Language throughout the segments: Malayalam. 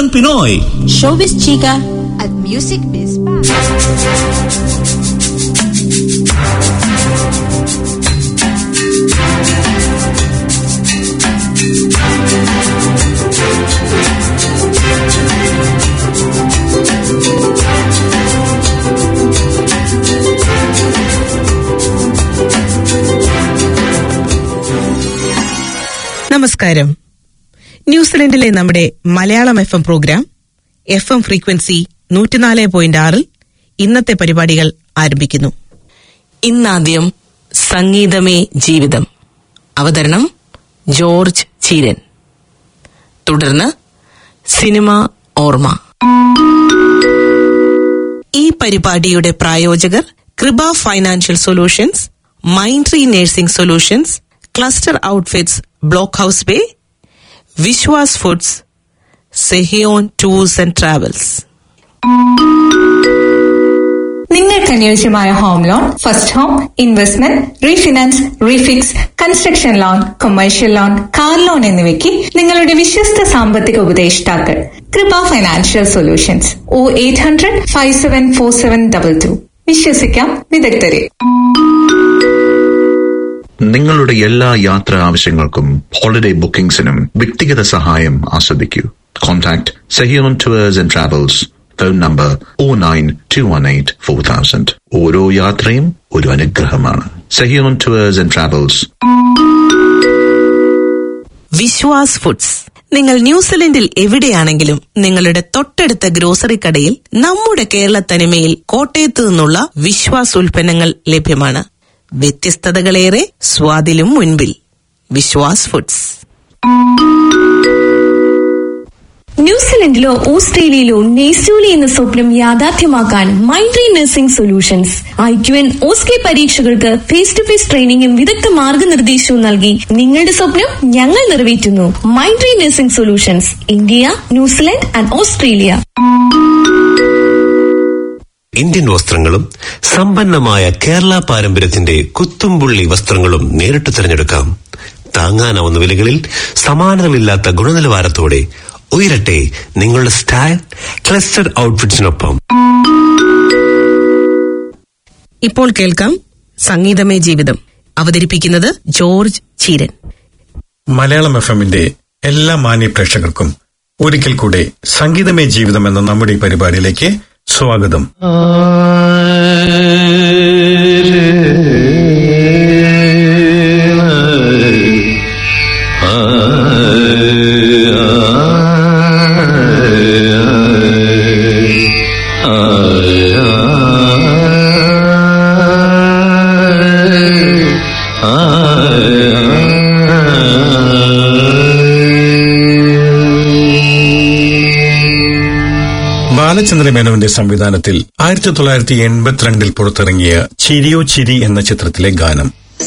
Fusion Pinoy. Showbiz Chica at Music Biz Bang. നമസ്കാരം ന്യൂസിലൻഡിലെ നമ്മുടെ Malayalam F M program F M frequency നൂറ്റിനാല് പോയിന്റ് ആറിൽ ഇന്നത്തെ പരിപാടികൾ ആരംഭിക്കുന്നു ഇന്നാദ്യം സംഗീതമേ ജീവിതം അവതരണം ജോർജ് ചീരൻ തുടർന്ന് സിനിമ ഓർമ്മ ഈ പരിപാടിയുടെ പ്രായോജകർ Krupa financial solutions Myntri nursing solutions cluster outfits Blockhouse Bay Vishwas foods Sehion tours and travels നിങ്ങൾക്ക് അനുയോജ്യമായ home loan first home investment refinance refix construction loan commercial loan car loan എന്നിവയ്ക്ക് നിങ്ങളുടെ വിശ്വസ്ത സാമ്പത്തിക ഉപദേഷ്ടാക്കൾ Krupa financial solutions o eight hundred five seven four seven double two വിശ്വസിക്കാം വിദഗ്ധരെ നിങ്ങളുടെ എല്ലാ യാത്രാ ആവശ്യങ്ങൾക്കും ഹോളിഡേ ബുക്കിംഗ്സിനും വ്യക്തിഗത സഹായം ആസ്വദിക്കൂ contact Sehion tours and travels phone number o nine two one eight four thousand ഓരോ യാത്രയും ഒരു അനുഗ്രഹമാണ് Sehion tours and travels Vishwas foods നിങ്ങൾ ന്യൂസിലൻഡിൽ എവിടെയാണെങ്കിലും നിങ്ങളുടെ തൊട്ടടുത്ത ഗ്രോസറി കടയിൽ നമ്മുടെ കേരള തനിമയിൽ കോട്ടയത്ത് നിന്നുള്ള വിശ്വാസ് ഉൽപ്പന്നങ്ങൾ ലഭ്യമാണ് വ്യത്യസ്തതകളേറെ സ്വാദിലും മുൻപിൽ വിശ്വാസ് ഫുഡ്സ് ന്യൂസിലൻഡിലോ ഓസ്ട്രേലിയയിലോ നെയ്സൂലി എന്ന സ്വപ്നം യാഥാർത്ഥ്യമാക്കാൻ മൈൻട്രി nursing solutions I Q N OSCE പരീക്ഷകൾക്ക് ഫേസ് ടു ഫേസ് ട്രെയിനിങ്ങും വിദഗ്ധ മാർഗനിർദ്ദേശവും നൽകി നിങ്ങളുടെ സ്വപ്നം ഞങ്ങൾ നിറവേറ്റുന്നു മൈൻട്രി nursing solutions India New Zealand and Australia Indian വസ്ത്രങ്ങളും സമ്പന്നമായ കേരള പാരമ്പര്യത്തിന്റെ കുത്തുംപുള്ളി വസ്ത്രങ്ങളും നേരിട്ട് തിരഞ്ഞെടുക്കാം താങ്ങാനാവുന്ന വിലകളിൽ സമാനതകളില്ലാത്ത ഗുണനിലവാരത്തോടെ ഉയരട്ടെ നിങ്ങളുടെ സ്റ്റൈൽ ക്ലസ്റ്റർ ഔട്ട്ഫിറ്റ്സിനൊപ്പം ഇപ്പോൾ കേൾക്കാം സംഗീതമേ ജീവിതം അവതരിപ്പിക്കുന്നത് ജോർജ് ചീരൻ മലയാളം എഫ് എമ്മിന്റെ എല്ലാ മാന്യ പ്രേക്ഷകർക്കും ഒരിക്കൽ കൂടെ സംഗീതമേ ജീവിതം എന്ന നമ്മുടെ ഈ പരിപാടിയിലേക്ക് സ്വാഗതം ബാലചന്ദ്ര മേനോന്റെ സംവിധാനത്തിൽ ആയിരത്തി തൊള്ളായിരത്തി എൺപത്തിരണ്ടിൽ പുറത്തിറങ്ങിയ ചിരിയോ ചിരി എന്ന ചിത്രത്തിലെ ഗാനം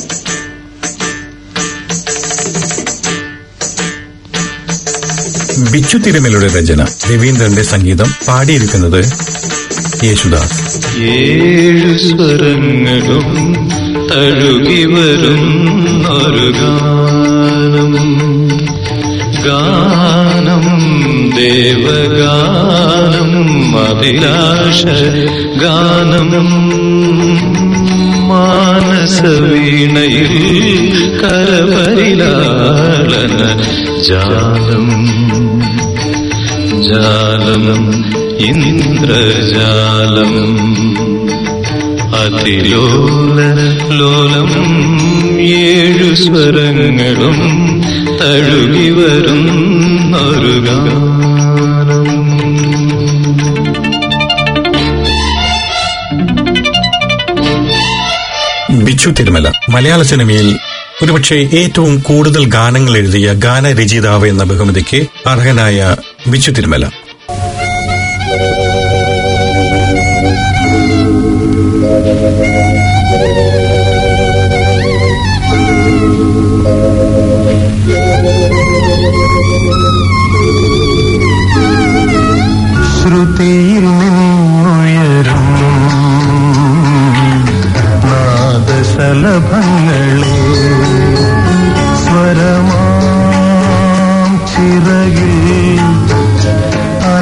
ബിച്ചു തിരുമലയുടെ രചന രവീന്ദ്രന്റെ സംഗീതം പാടിയിരിക്കുന്നത് യേശുദാസ് ഏഴു സ്വരങ്ങളും തഴുകി വരും ഒരു ഗാനം ഗാനം ദേവഗാനം അഭിലാഷ ഗാനം മാനസവീണയിൽ കരപരിലാളന ജാലം ജാലം ഇന്ദ്രജാലം അതിലോല ലോലം ഏഴു സ്വരങ്ങളും തഴുകി വരും ഒരു ഗാനം ബിച്ചു തിരുമല മലയാള സിനിമയിൽ ഒരുപക്ഷെ ഏറ്റവും കൂടുതൽ ഗാനങ്ങൾ എഴുതിയ ഗാനരചയിതാവ് എന്ന ബഹുമതിക്ക് അർഹനായ ബിച്ചു തിരുമല ശ്രുതിയിൽ നിന്നുയരും നാദശലഭങ്ങളെ സ്വരമാം ചിറകിൽ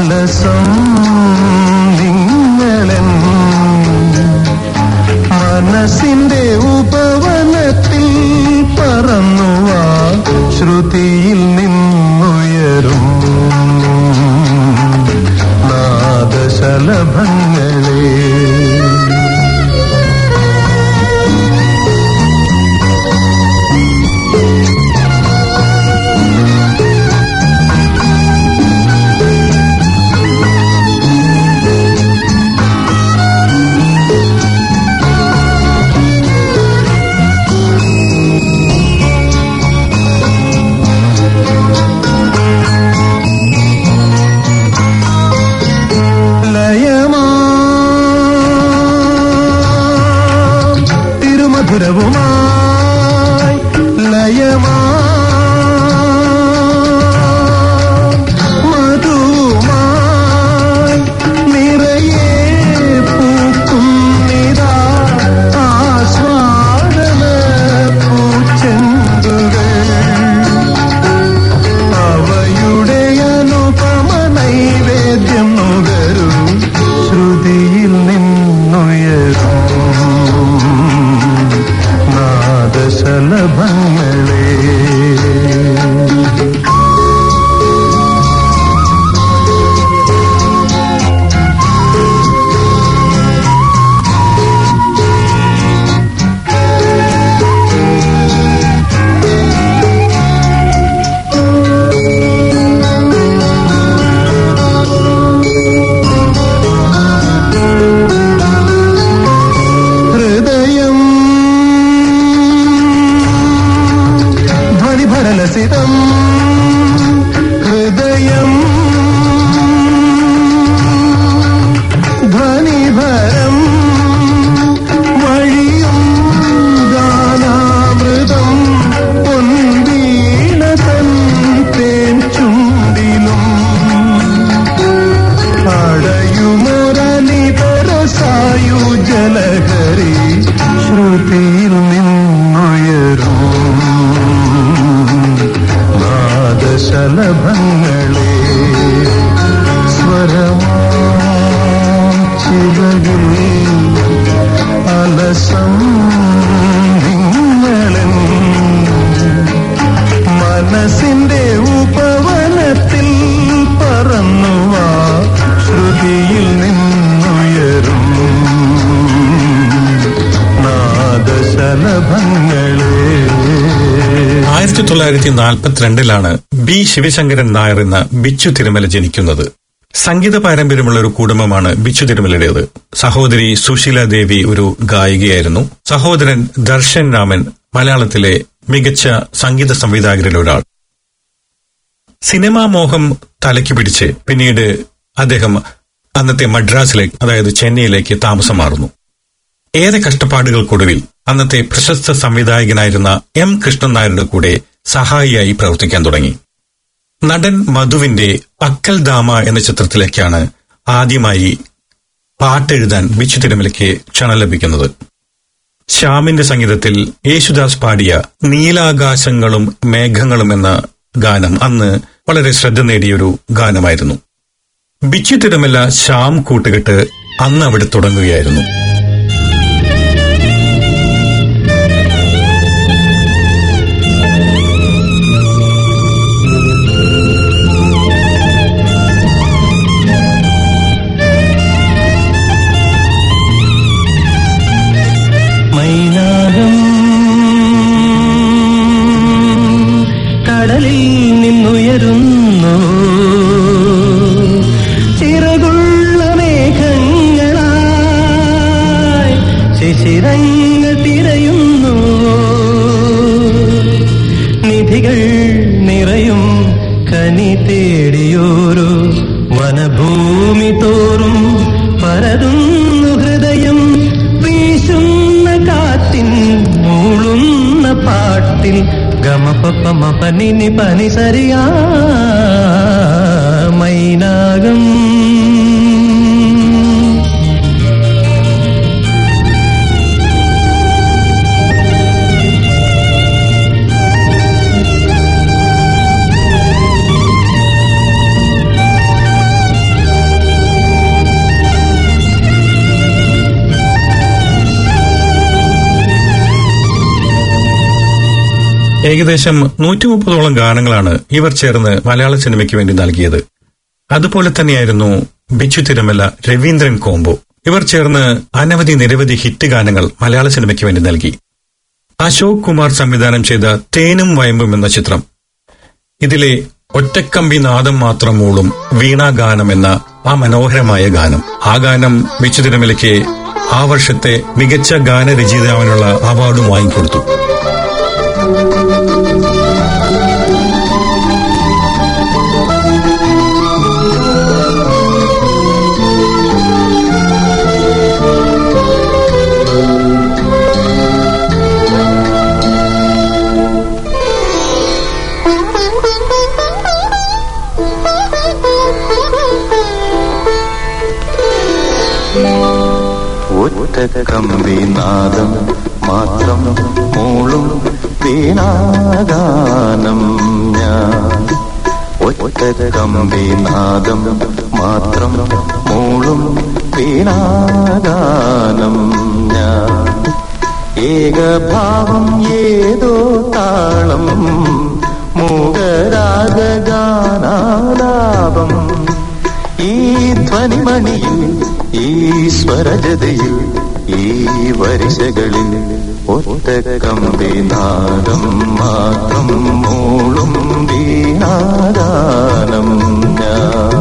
ആയിരത്തി തൊള്ളായിരത്തി നാൽപ്പത്തിരണ്ടിലാണ് ബി ശിവശങ്കരൻ നായർ എന്ന ബിച്ചു തിരുമല ജനിക്കുന്നത് സംഗീത പാരമ്പര്യമുള്ള ഒരു കുടുംബമാണ് ബിച്ചു തിരുമലയുടേത് സഹോദരി സുശീല ദേവി ഒരു ഗായികയായിരുന്നു സഹോദരൻ ദർശൻ രാമൻ മലയാളത്തിലെ മികച്ച സംഗീത സംവിധായകരിൽ ഒരാൾ സിനിമാ മോഹം തലയ്ക്ക് പിടിച്ച് പിന്നീട് അദ്ദേഹം അന്നത്തെ മദ്രാസിലേക്ക് അതായത് ചെന്നൈയിലേക്ക് താമസം മാറുന്നു ഏറെ കഷ്ടപ്പാടുകൾക്കൊടുവിൽ അന്നത്തെ പ്രശസ്ത സംവിധായകനായിരുന്ന എം കൃഷ്ണൻ നായരുടെ കൂടെ സഹായിയായി പ്രവർത്തിക്കാൻ തുടങ്ങി നടൻ മധുവിന്റെ അക്കൽ ദാമ എന്ന ചിത്രത്തിലേക്കാണ് ആദ്യമായി പാട്ടെഴുതാൻ ബിച്ചു തിരുമലയ്ക്ക് ക്ഷണം ലഭിക്കുന്നത് ശ്യാമിന്റെ സംഗീതത്തിൽ യേശുദാസ് പാടിയ നീലാകാശങ്ങളും മേഘങ്ങളും എന്ന ഗാനം അന്ന് വളരെ ശ്രദ്ധ നേടിയൊരു ഗാനമായിരുന്നു ബിച്ചു തിരുമല ശ്യാം കൂട്ടുകെട്ട് അന്ന് അവിടെ തുടങ്ങുകയായിരുന്നു മൈനാകം കടലിൽ നിന്നുയരുന്നു ചിറകുള്ള മേഘങ്ങളായി ശിശിരങ്ങൾ തിരയുന്നു നിധികൾ നിറയും കനി തേടിയോരോ വനഭൂമി തോറും പരതുന്നു ഹൃദയം വീശുന്ന കാറ്റിൻ മൂളുന്ന പാട്ടിൽ ഗമപപ്പ മപനിനി പനി സരിയാ മൈനാകം ഏകദേശം നൂറ്റി മുപ്പതോളം ഗാനങ്ങളാണ് ഇവർ ചേർന്ന് മലയാള സിനിമയ്ക്ക് വേണ്ടി നൽകിയത് അതുപോലെ തന്നെയായിരുന്നു ബിച്ചു തിരുമല രവീന്ദ്രൻ കോംബോ ഇവർ ചേർന്ന് അനവധി നിരവധി ഹിറ്റ് ഗാനങ്ങൾ മലയാള സിനിമയ്ക്ക് വേണ്ടി നൽകി അശോക് കുമാർ സംവിധാനം ചെയ്ത തേനും വയമ്പും എന്ന ചിത്രം ഇതിലെ ഒറ്റക്കമ്പി നാദം മാത്രം മൂളും വീണാഗാനം എന്ന ആ മനോഹരമായ ഗാനം ആ ഗാനം ബിച്ചു തിരുമലയ്ക്ക് ആ വർഷത്തെ മികച്ച ഗാനരചയിതാവിനുള്ള അവാർഡും വാങ്ങിക്കൊടുത്തു ഒറ്റ കമ്പി നാദം മാത്രം മൂളും വീണാഗാനം ഞാൻ ഒറ്റ കമ്പി നാദം മാത്രം മൂളും വീണാഗാനം ഞാൻ ഏകഭാവം ഏതോ താളം മൂകരാഗാനാലാപം ഈ ധ്വനിമണിയിൽ ഈ സ്വരജതയിൽ ഈ വരിശകളിൽ ഒറ്റ കമ്പി നാദം മാത്രം മൂളും വീണാഗാനം ഞാൻ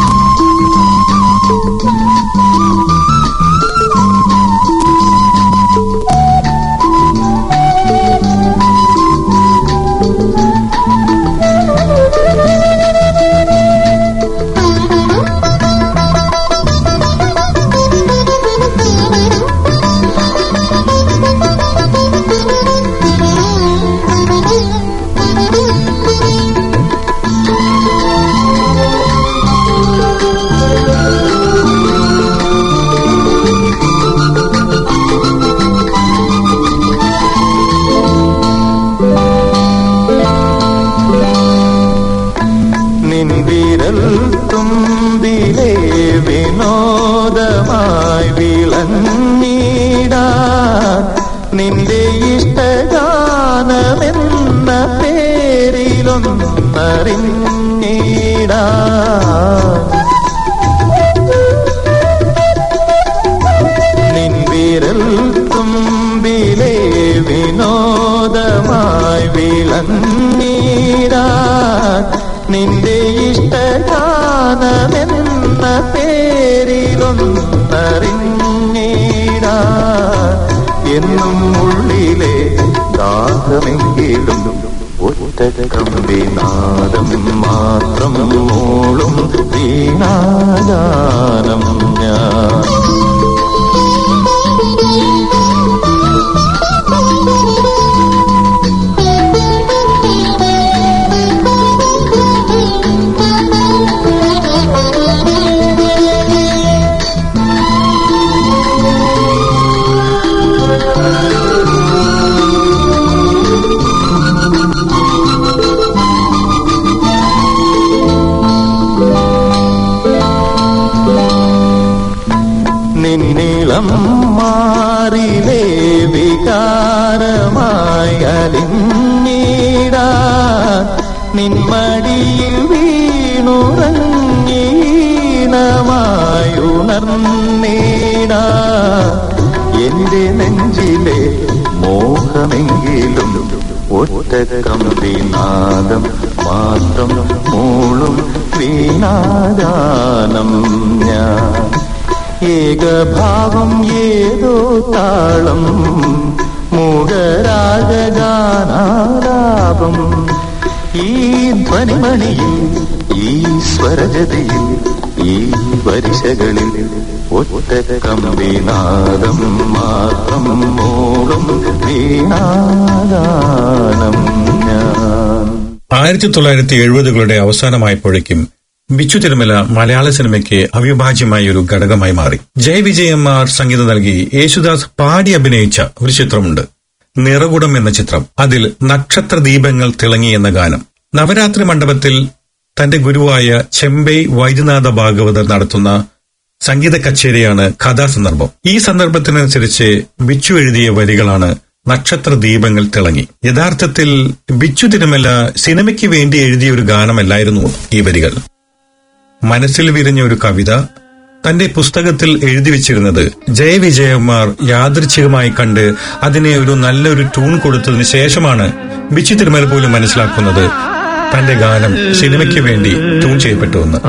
നിൻവിരൽ തുമ്പിലെ വിനോദമായി വിളങ്ങിടാൻ നിന്റെ ഇഷ്ടഗാനമെന്ന പേരിലൊന്നറിഞ്ഞിടാൻ നിൻവിരൽ തുമ്പിലെ വിനോദമായി വിളങ്ങിടാൻ എന്നറിഞ്ഞീടാ എന്നും ഉള്ളിലെ ദാഹമെങ്കിലും ഒറ്റ കമ്പിനാദം മാത്രം മൂളും വീണാഗാനം ഞാൻ നിന്നിളം മാറിലേ വികാരമായി അലിഞ്ഞീടാ നിന്മടിയിൽ വീണുറങ്ങീണമായുണർന്നീടാ എന്റെ നെഞ്ചിലെ മോഹമെങ്കിലും ഒറ്റ കമ്പിനാദം മാത്രം മൂളും വീണാഗാനം ഞാൻ ഏകഭാവം ഏതോ താളം മൂകരാഗാനാലാപം ഈ ധ്വനിമണിയിൽ ഈ സ്വരജതിയിൽ ഈ വരിശകളിൽ ഒറ്റ കമ്പിനാദം മാത്രം മൂളും വീണാഗാനം ഞാൻ ആയിരത്തി തൊള്ളായിരത്തി എഴുപതുകളുടെ അവസാനമായപ്പോഴേക്കും ബിച്ചു തിരുമല മലയാള സിനിമയ്ക്ക് അവിഭാജ്യമായ ഒരു ഘടകമായി മാറി ജയ വിജയന്മാർ സംഗീതം നൽകി യേശുദാസ് പാടി അഭിനയിച്ച ഒരു ചിത്രമുണ്ട് നിറകുടം എന്ന ചിത്രം അതിൽ നക്ഷത്ര ദീപങ്ങൾ തിളങ്ങി എന്ന ഗാനം നവരാത്രി മണ്ഡപത്തിൽ തന്റെ ഗുരുവായ ചെമ്പൈ വൈദ്യനാഥ ഭാഗവതർ നടത്തുന്ന സംഗീത കച്ചേരിയാണ് കഥാസന്ദർഭം ഈ സന്ദർഭത്തിനനുസരിച്ച് ബിച്ചു എഴുതിയ വരികളാണ് നക്ഷത്ര ദീപങ്ങൾ തിളങ്ങി യഥാർത്ഥത്തിൽ ബിച്ചു തിരുമല സിനിമയ്ക്ക് വേണ്ടി എഴുതിയ ഒരു ഗാനമല്ലായിരുന്നു ഈ വരികൾ മനസ്സിൽ വിരിഞ്ഞ ഒരു കവിത തന്റെ പുസ്തകത്തിൽ എഴുതി വെച്ചിരുന്നത് ജയവിജയകുമാർ യാദൃച്ഛികമായി കണ്ട് അതിനെ ഒരു നല്ലൊരു ട്യൂൺ കൊടുത്തതിന് ശേഷമാണ് ബിച്ചു തിരുമല പോലും മനസ്സിലാക്കുന്നത് തന്റെ ഗാനം സിനിമയ്ക്ക് വേണ്ടി ട്യൂൺ ചെയ്യപ്പെട്ടുവെന്ന്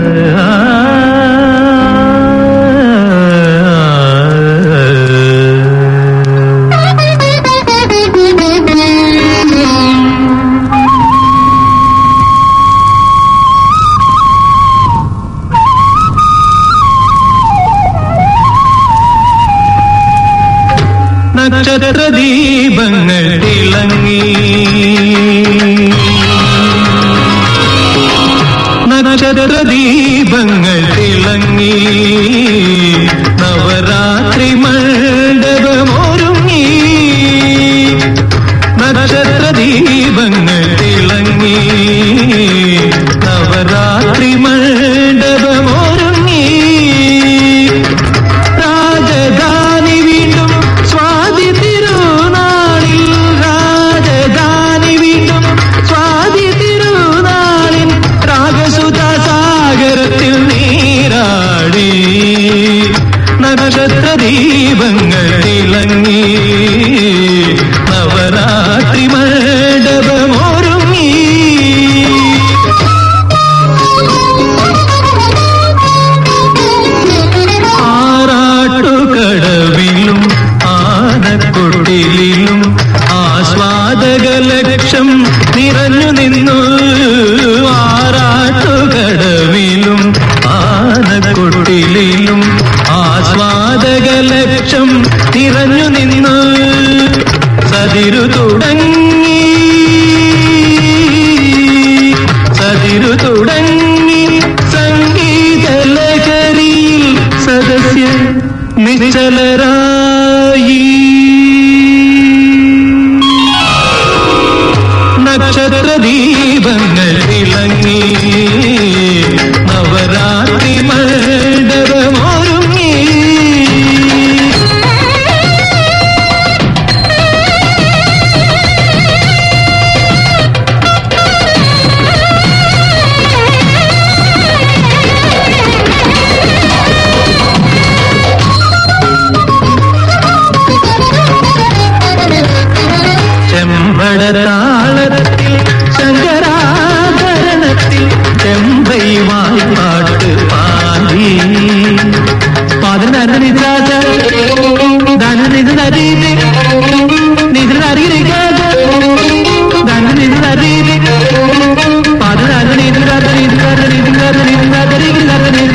നക്ഷത്ര ദീപങ്ങൾ തിളങ്ങി നക്ഷത്ര ദീപങ്ങൾ തിളങ്ങി നവരാത്രി മണ്ഡപമൊരുങ്ങി നക്ഷത്ര ദീപങ്ങൾ തിളങ്ങി നവരാത്രി മണ്ഡപമൊരുങ്ങി രാജധാനി വീണ്ടും സ്വാതി തിരുനാളിൽ രാജധാനി വീണ്ടും സ്വാതി തിരുനാളിൽ രാഗസുധ സാഗരത്തിൽ നീരാടി നക്ഷത്ര ദീപങ്ങൾ തിളങ്ങി നവരാത്രി മണ്ഡപമൊരുങ്ങി ആറാട്ടുകടവിലും ആനക്കൊട്ടിലും ആസ്വാദക ലക്ഷം നിറഞ്ഞു നിന്നു ആറാട്ടുകടവിലും ആനക്കൊട്ടിലും ആസ്വാദക ലക്ഷം നിറഞ്ഞു നിന്നു സതിരു തുടങ്ങി സതിരു തുടങ്ങി സംഗീത ലഹരിയിൽ സദസ്യ നിശ്ചലരായി നക്ഷത്ര ദീപങ്ങൾ തിളങ്ങി നവരാത്രി മണ്ഡപമൊരുങ്ങി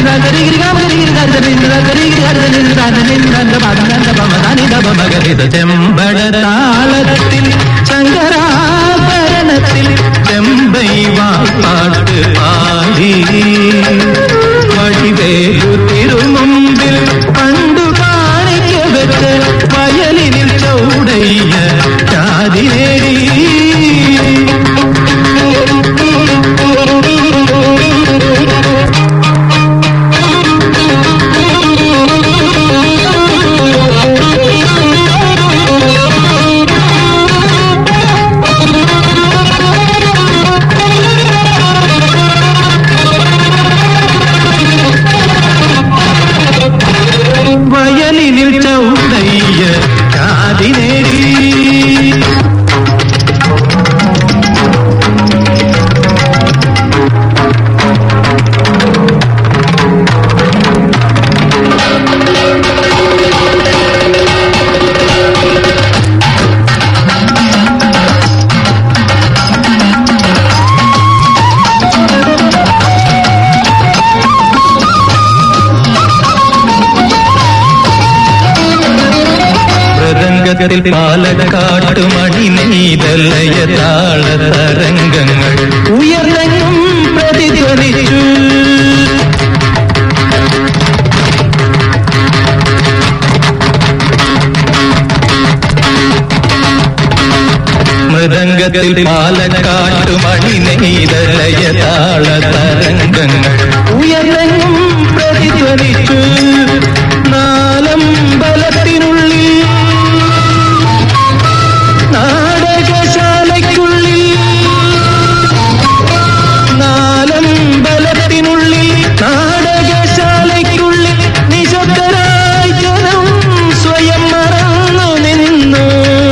ചെമ്പടതാളത്തിൽ ശങ്കരാഭരണത്തിൽ ചെമ്പൈ പാട്ട് പാടി വഴിവേലു തിരുമുമ്പിൽ പണ്ടു കാണിക്ക വെച്ച് വയലിനിൽ ചൗടയ്യ ചാതി നേടി വയലിനിൽ ചൗടയ്യ ചാതി നേടി മൃദംഗത്തിൽ പാലക്കാട്ടു മണി നീതലയ താള തരംഗങ്ങൾ ഉയർന്നെങ്ങും പ്രതിധ്വനിച്ചു മൃദംഗത്തിൽ പാലക്കാട്ടു മണി നെയ്തലയ താള തരംഗങ്ങൾ ഉയർന്നെങ്ങും പ്രതിധ്വനിച്ചു നാലമ്പലത്തിനുള്ളിൽ നാടകശാലയ്ക്കുള്ളിൽ നാലമ്പലത്തിനുള്ളിൽ നാടകശാലയ്ക്കുള്ളിൽ നിശബ്ദരായി ജനം സ്വയം മറന്നു നിന്നു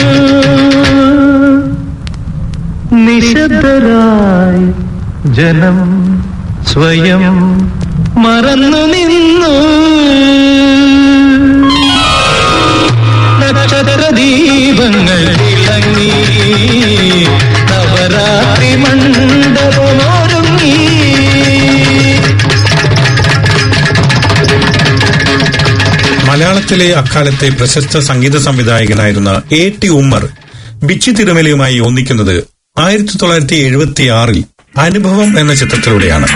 നിശബ്ദരായി ജനം സ്വയം മറന്നു നിന്നു നക്ഷത്രദീപങ്ങൾ തിളങ്ങി നവരാത്രി മണ്ഡപമൊരുങ്ങി മലയാളത്തിലെ അക്കാലത്തെ പ്രശസ്ത സംഗീത സംവിധായകനായിരുന്ന എ ടി ഉമ്മർ ബിച്ചി തിരുമലയുമായി ഒന്നിക്കുന്നത് ആയിരത്തി തൊള്ളായിരത്തി എഴുപത്തി ആറിൽ അനുഭവം എന്ന ചിത്രത്തിലൂടെയാണ്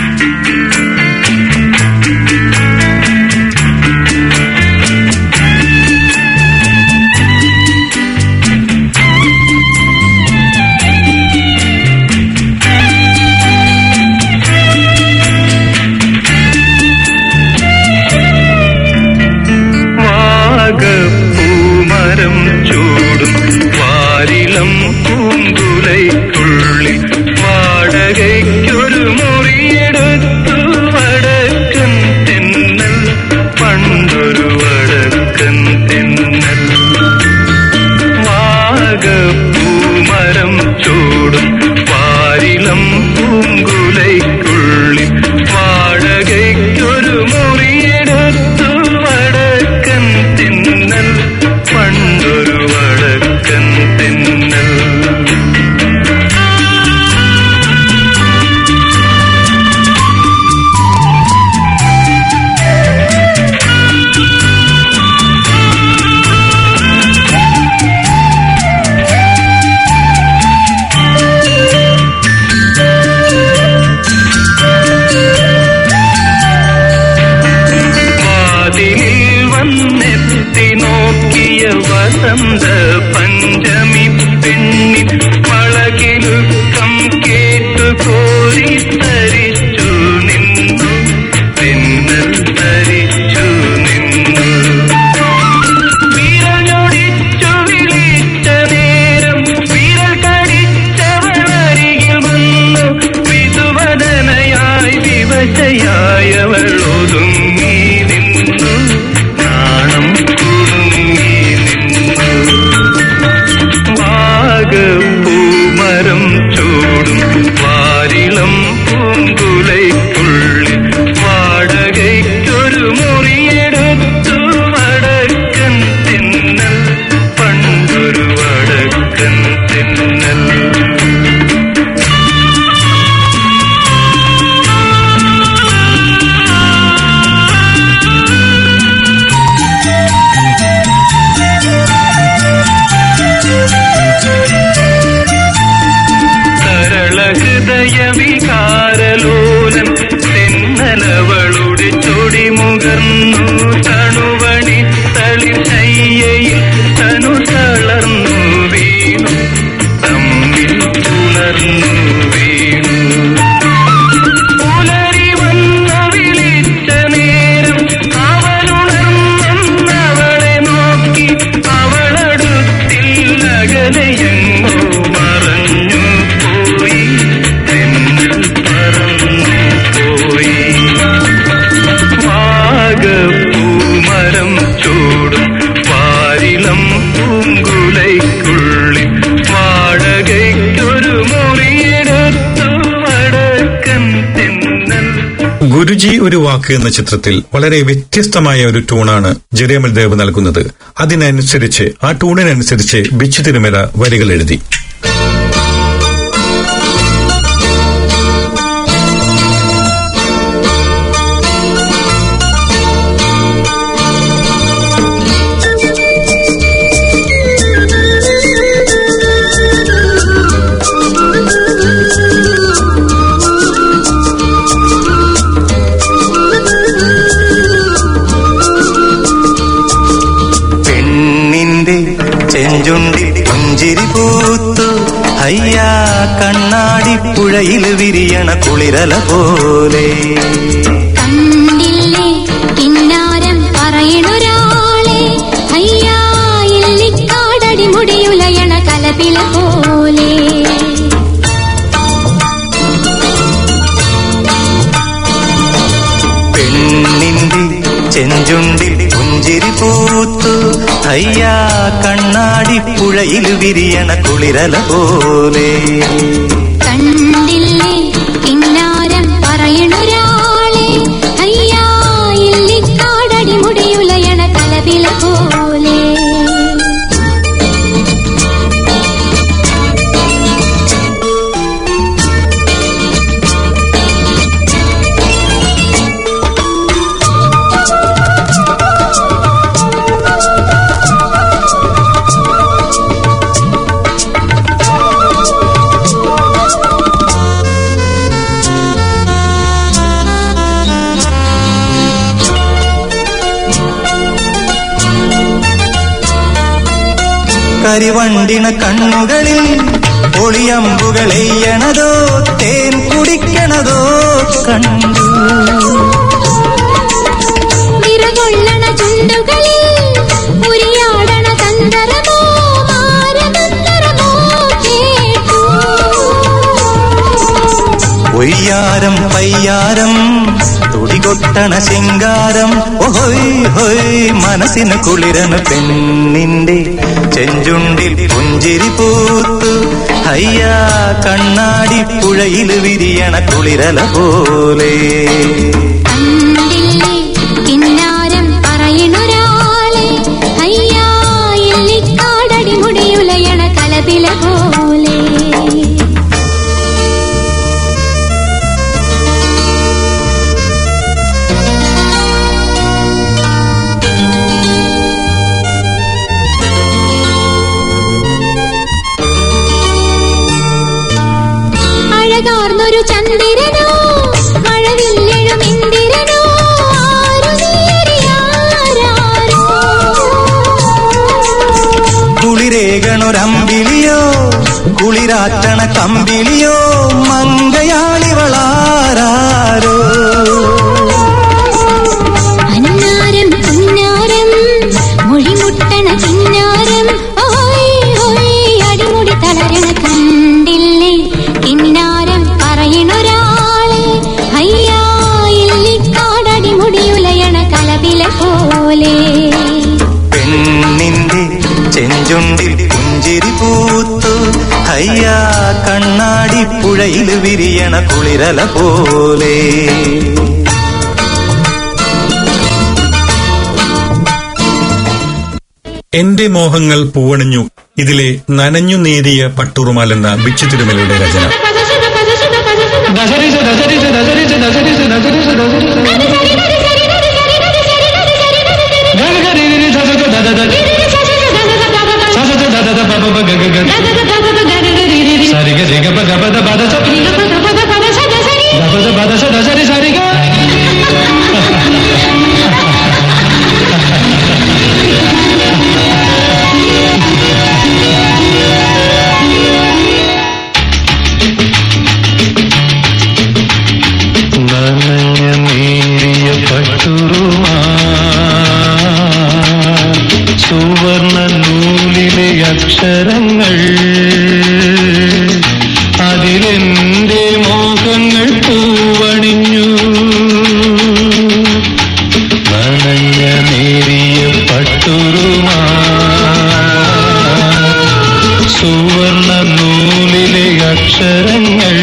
വാഗപ്പൂമരം ചൂടും വാരിളം പൂങ്കുലയ്ക്കുള്ളിൽ വാടകയ്ക്കൊരു മുറിയെടുത്തു വടക്കൻ തെന്നൽ പണ്ടൊരു വടക്കൻ തെന്നൽ വാഗപ്പൂമരം ചൂടും വാരിളം പൂങ്കുലയ്ക്കുള്ളിൽ വാടകയ്ക്കൊരു മുറിയെടുത്തു വടക്കൻ തിന്നൽ പണ്ടൊരു വടക്കൻ തിന്നൽ വാതിലിൽ വന്നെത്തി നോക്കിയ വസന്ത പഞ്ചമി പെണ്ണിൻ വളകിലുക്കം കേട്ടു കോരി തരിച്ചു നിന്നു തെന്നൽ തരിച്ചു നിന്നു വിരലൊടിച്ചു വിളിച്ച നേരം വിരൽ കടിച്ചവളരികിൽ വന്നു വിധുവദനയായി വിവശയായവൾ ഒതുങ്ങി നിന്നു നാണം കുടുങ്ങി നിന്നു വാഗപ്പൂമരം ചൂടും വാരിളം പൂങ്കുലയ്ക്കുള്ളിൽ വാടകയ്ക്കൊരു മുറി മുകർന്നു തണുവണി തളിർ ശയ്യയിൽ തനു തളർന്നു വീണു തമ്മിൽ പുണർന്നു വീണു പുലരി വന്നു വിളിച്ച നേരം അവളുണർന്നവളെ നോക്കി അവളടുത്തിൽ അകലെയെങ്ങോ മറഞ്ഞു പോയി തെന്നൽ പറന്നു പോയി വാഗപ്പൂമരം ചൂടും വാരിളം പൂങ്കുലയ്ക്കുള്ളിൽ വാടകയ്ക്കൊരു മുറിയെടുത്തു വടക്കൻ തെന്നൽ ഗുരുജി ഒരു വാക്ക് എന്ന ചിത്രത്തിൽ വളരെ വ്യത്യസ്തമായ ഒരു ടൂണാണ് ജെറിയമൽ ദേവ് നൽകുന്നത് അതിനനുസരിച്ച് ആ ടൂണിനനുസരിച്ച് ബിച്ചു തിരുമല വരികൾ എഴുതി പെണ്ണിന്റെ ചെഞ്ചുണ്ടി പുഞ്ചിരി പൂത്തു അയ്യാ കണ്ണാടി പുഴയിൽ വിരിയണ കുളിരല പോലെ കണ്ടില്ലേ കിന്നാരം പറയണൊരാളെ അയ്യാ ഇല്ലിക്കാടടി മുടിയുലയണ കലപില പോലെ പെണ്ണിന്റെ ചെഞ്ചുണ്ടി പുഞ്ചിരി പൂത്തു അയ്യാ കണ്ണാടി പുഴയിൽ വിരിയണ കുളിരല പോലെ കണ്ടില്ലേ കിന്നാരം പറയണൊരാളെ അയ്യാ ഇല്ലിക്കാടടി മുടിയുലയണ കലപില പോലെ കരിവണ്ടിണ കണ്ണുകളിൽ ഒളിയമ്പുകൾ എയ്യണതോ തേൻ കുടിക്കണതോ കണ്ടു വിറകൊള്ളണ ചുണ്ടുകളിൽ ഉരിയാടണ തന്തരമോ മാരതന്തരമോ കേട്ടു ഒയ്യാരം പയ്യാരം തുടികൊട്ടണ ശിങ്കാരം ഒഹോയ് ഹോയ് മനസ്സിന് കുളിരന് പെണ്ണിന്റെ ചെഞ്ചുണ്ടിൽ പുഞ്ചിരി പൂത്തു അയ്യാ കണ്ണാടി പുഴയിൽ വിരിയണ കുളിരല പോലെ കണ്ടില്ലേ കിന്നാരം പറയണൊരാളെ അയ്യാ ഇല്ലിക്കാടടി മുടിയുലയണ കലപില പോലെ അഴകാർന്നൊരു ചന്ദ്രനോ മഴവില്ലെഴും ഇന്ദിരനോ ആരു നീയറിയാരോ കുളിരേകണൊരമ്പിളിയോ കുളിരാറ്റണ കമ്പിളിയോ മങ്കയാളിവളാരോ അന്നാരം പുന്നാരം മൊഴിമുട്ടണ കിന്നാരം ഓയ് ഓയ് അടിമുടി തളരണ കണ്ടില്ലേ കിന്നാരം പറയണൊരാളെ അയ്യാ ഇല്ലിക്കാടടി മുടിയുലയണ കലപില പോലെ പെണ്ണിന്റെ ചെഞ്ചുണ്ടിൽ പുഞ്ചിരി പൂത്തു അയ്യാ കണ്ണാടി പുഴയിൽ വിരിയണ കുളിരല പോലെ എന്റെ മോഹങ്ങൾ പൂവണിഞ്ഞു ഇതിലെ നനഞ്ഞു നേരിയ പട്ടുറുമാൽ എന്ന ബിച്ചു തിരുമലയുടെ രചന సరిగ പട്ടുറുമാ സുവർണ നൂലിലെ അക്ഷരങ്ങൾ അതിലെന്റെ മോഹങ്ങൾ പൂവണിഞ്ഞു നനഞ്ഞ നേരിയ പട്ടുറുമാ സുവർണ നൂലിലെ അക്ഷരങ്ങൾ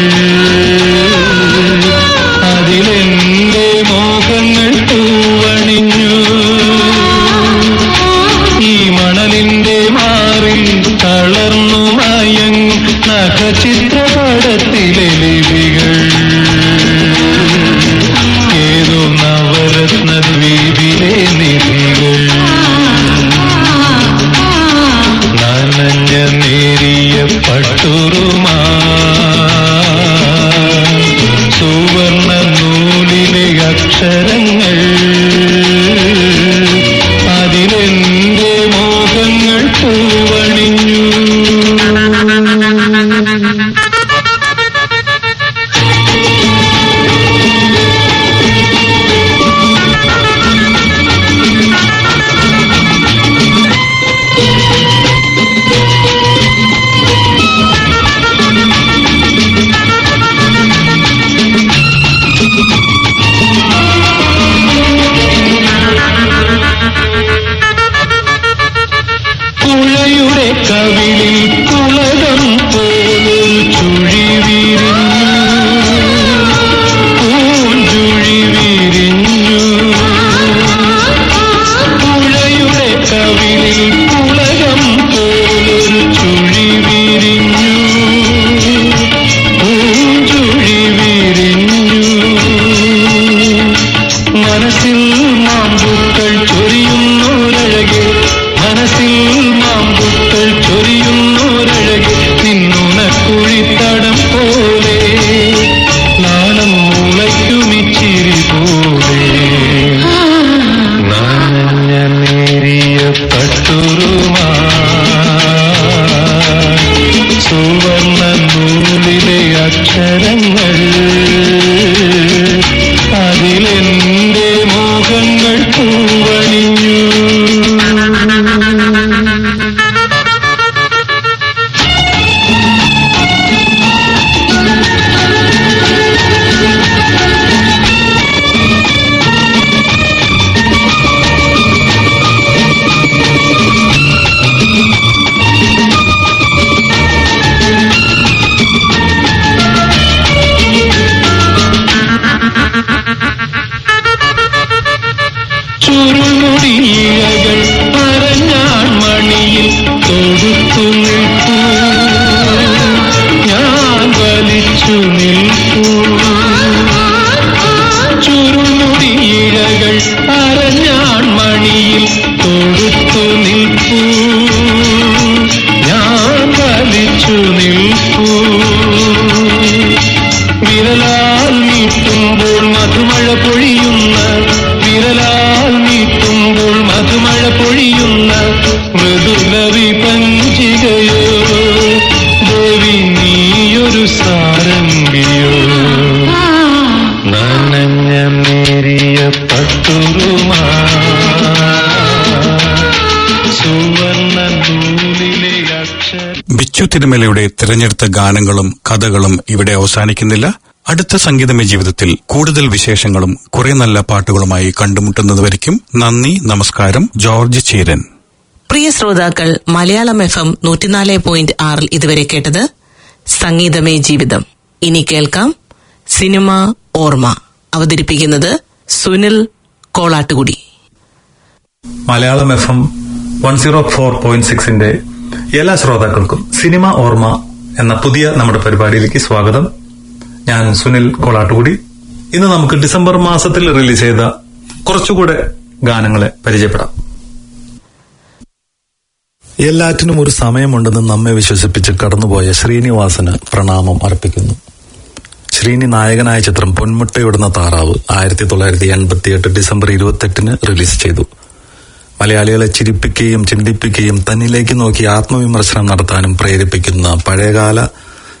അതിലെന്റെ മോഹങ്ങൾ പൂവണിഞ്ഞു ഈ മണലിന്റെ മാറിൽ തളർന്നു മയങ്ങും നഖചിത്രപടത്തിലെ ലിപികൾ ഏതോ നവരത്ന ദ്വീപിലെ നിധികൾ നനഞ്ഞ നേരിയ പട്ടുറുമാ സുവർണ നൂലിലെ അക്ഷരങ്ങൾ അതിലെന്റെ മോഹങ്ങൾ പൂവണിഞ്ഞു പുഴയുടെ കവിളിൽ കുളകം പോലൊരു ചുഴി വിരിഞ്ഞു പൂഞ്ചുഴി വിരിഞ്ഞു പുഴയുടെ കവിളിൽ കുളകം പോലൊരു ചുഴി വിരിഞ്ഞു പൂഞ്ചുഴി വിരിഞ്ഞു മനസ്സിൽ മാമ്പുക്കൾ ചൊരിയുന്നോരഴകെ മനസ്സിൽ മാമ്പുക്കൾ ചൊരിയുന്നോരഴകെ നിന്നുണക്കുഴിത്തടം പോലെ നാണം മുളയ്ക്കുമിച്ചിരി പോലെ നനഞ്ഞ നേരിയ പട്ടുറുമാ സുവർണ നൂലിലെ അക്ഷരങ്ങൾ അതിലെന്റെ മോഹങ്ങൾ പൂവണിഞ്ഞു ചുരുമുടിയിഴകൾ പറഞ്ഞാൺ മണിയിൽ തൊടുത്തു നിൽക്കൂ ഞാൻ വലിച്ചു നിൽക്കൂ ചുരുമുടിയിഴകൾ പറഞ്ഞാൺ മണിയിൽ തൊടുത്തു നിൽക്കൂ ഞാൻ വലിച്ചു നിൽക്കൂ വിരലാൽ നീട്ടുമ്പോൾ മധുമഴ പൊഴിയുന്ന വിരലാൽ നീട്ടുമ്പോൾ മധുമഴ പൊഴിയുന്ന മൃദുല വിപഞ്ചികയോ ദേവി നീയൊരു സാരംഗിയോ നനഞ്ഞ നേരിയ പട്ടുറുമാ സുവർണ നൂലിലെ അക്ഷര ബിച്ചു തിരുമലയുടെ തിരഞ്ഞെടുത്ത ഗാനങ്ങളും കഥകളും ഇവിടെ അവസാനിക്കുന്നില്ല അടുത്ത സംഗീതമയ ജീവിതത്തിൽ കൂടുതൽ വിശേഷങ്ങളും കുറെ നല്ല പാട്ടുകളുമായി കണ്ടുമുട്ടുന്നതുവരെയ്ക്കും നന്ദി നമസ്കാരം ജോർജ് ചീരൻ പ്രിയ ശ്രോതാക്കൾ മലയാളം എഫ് എം നൂറ്റിനാല് പോയിന്റ് ആറിൽ ഇതുവരെ കേട്ടത് സംഗീതമേ ജീവിതം ഇനി കേൾക്കാം സിനിമ ഓർമ്മ അവതരിപ്പിക്കുന്നത് Sunil Kolattukudy Malayalam F M one zero four point സിക്സിന്റെ എല്ലാ ശ്രോതാക്കൾക്കും സിനിമ ഓർമ്മ എന്ന പുതിയ നമ്മുടെ പരിപാടിയിലേക്ക് സ്വാഗതം ഞാൻ സുനിൽ കോളാട്ടുകുടി ഇന്ന് നമുക്ക് ഡിസംബർ മാസത്തിൽ റിലീസ് ചെയ്ത കുറച്ചുകൂടെ ഗാനങ്ങളെ പരിചയപ്പെടാം എല്ലാറ്റിനും ഒരു സമയമുണ്ടെന്ന് നമ്മെ വിശ്വസിപ്പിച്ച് കടന്നുപോയ ശ്രീനിവാസന് പ്രണാമം അർപ്പിക്കുന്നു ശ്രീനി നായകനായ ചിത്രം പൊന്മുട്ടയിടുന്ന താറാവ് ആയിരത്തി തൊള്ളായിരത്തി എൺപത്തിയെട്ട് ഡിസംബർ ഇരുപത്തെട്ടിന് റിലീസ് ചെയ്തു മലയാളികളെ ചിരിപ്പിക്കുകയും ചിന്തിപ്പിക്കുകയും തന്നിലേക്ക് നോക്കി ആത്മവിമർശനം നടത്താനും പ്രേരിപ്പിക്കുന്ന പഴയകാല